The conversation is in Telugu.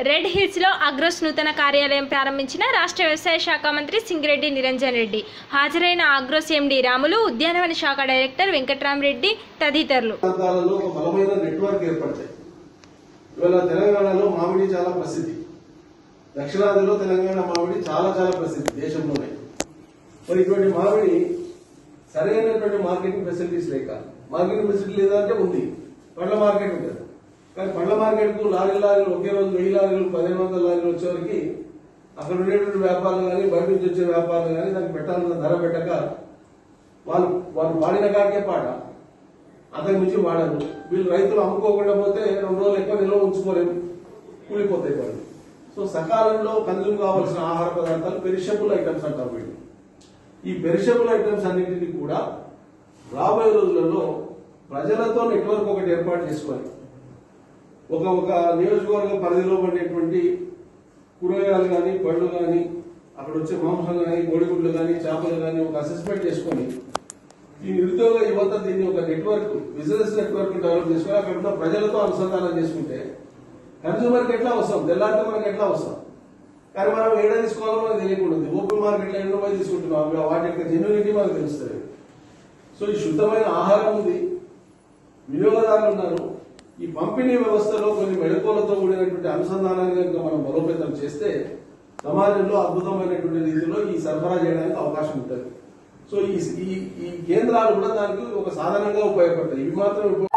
రెడ్ హిల్స్ లో అగ్రోస్ నూతన కార్యాలయం ప్రారంభించిన రాష్ట్ర వ్యవసాయ శాఖ మంత్రి సింగిరెడ్డి నిరంజన్ రెడ్డి హాజరైన అగ్రోస్ ఎండి రాములు ఉద్యానవన శాఖ డైరెక్టర్ వెంకట్రామరెడ్డి తదితరులు ప్రాంతాలలో ఒక బలమైన నెట్వర్క్ ఏర్పడతాయి ఇవాళ తెలంగాణలో మామిడి చాలా ప్రసిద్ధి దక్షిణాదిలో తెలంగాణ మామిడి చాలా చాలా ప్రసిద్ధి దేశంలోనే మరి ఇటువంటి మామిడి సరైనటువంటి మార్కెటింగ్ ఫెసిలిటీస్ లేక మార్కెటింగ్ ఫెసిలిటీ లేదంటే ఉంది పండ్ల మార్కెట్ ఉంటుంది కానీ పండ్ల మార్కెట్ కు లారీ లారీలు ఒకే రోజు వెయ్యి లారీలు పదిహేను వందల లారీలు వచ్చేవరకు అక్కడ ఉండేటువంటి వ్యాపారులు కానీ బయట నుంచి వచ్చే వ్యాపారులు కానీ దానికి పెట్టాల్సిన ధర పెట్టక వాళ్ళు వాళ్ళు వాడిన కాడికే పాట అంతకు మించి వాడరు వీళ్ళు రైతులు అమ్ముకోకుండా పోతే రెండు రోజులు ఎక్కువ నిల్వ ఉంచుకోలేము కూలిపోతాయి వాళ్ళు సో సకాలంలో కన్జ్యూమ్ కావాల్సిన ఆహార పదార్థాలు పెరిషబుల్ ఐటమ్స్ అంటారు వీళ్ళు ఈ పెరిషబుల్ ఐటమ్స్ అన్నింటినీ కూడా రాబోయే రోజులలో ప్రజలతో నెట్వర్క్ ఒకటి ఏర్పాటు చేసుకోవాలి ఒక ఒక నియోజకవర్గ పరిధిలో పడేటువంటి కూరగాయలు కానీ పళ్ళు కానీ అక్కడ వచ్చే మాంసం కానీ కోడిగుడ్లు కానీ చేపలు కానీ ఒక అసెస్మెంట్ చేసుకొని ఈ నిరుద్యోగ యువత దీన్ని ఒక నెట్వర్క్ బిజినెస్ నెట్వర్క్ డెవలప్ చేసుకొని అక్కడ ఉన్న ప్రజలతో అనుసంధానం చేసుకుంటే కన్సూమర్కి ఎట్లా వస్తాం తెల్లారితే మనకి ఎట్లా వస్తాం కానీ మనం ఏడా తీసుకోవాలో మనకు తెలియకుండా ఉంది. ఓపెన్ మార్కెట్లో ఎన్నో పోయి తీసుకుంటున్నాం అవి వాటి యొక్క జెన్యునిటీ మనకు తెలుస్తుంది సో ఈ శుద్ధమైన ఆహారం ఉంది వినియోగదారులు ఉన్నారు ఈ పంపిణీ వ్యవస్థలో కొన్ని మెళకువలతో కూడినటువంటి అనుసంధానాన్ని కనుక మనం బలోపేతం చేస్తే సమాజంలో అద్భుతమైనటువంటి రీతిలో ఈ సరఫరా చేయడానికి అవకాశం ఉంటుంది సో ఈ ఈ ఈ కేంద్రాలు కూడా దానికి ఒక సాధనంగా ఉపయోగపడతాయి ఇవి మాత్రం ఉపయోగ